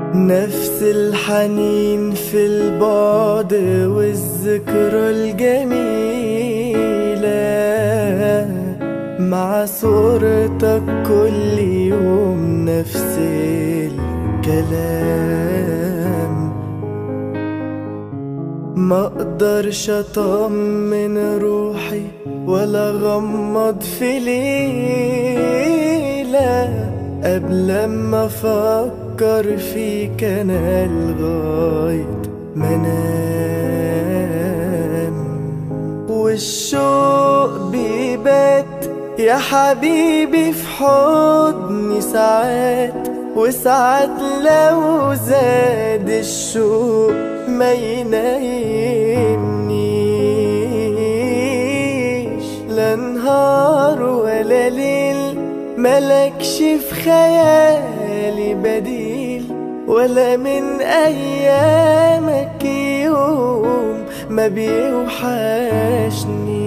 نفس الحنين في البعد والذكرى الجميلة مع صورتك كل يوم نفس الكلام ما اقدرش اطمن روحي ولا غمض في ليلة قبل ما افكر فيك انا لغاية ما انام والشوق بيبات يا حبيبي في حضني ساعات وساعات لو زاد الشوق ما ينامنيش لا نهار ولا ليل ملكش في خيالي بديل ولا من ايامك يوم ما بيوحشني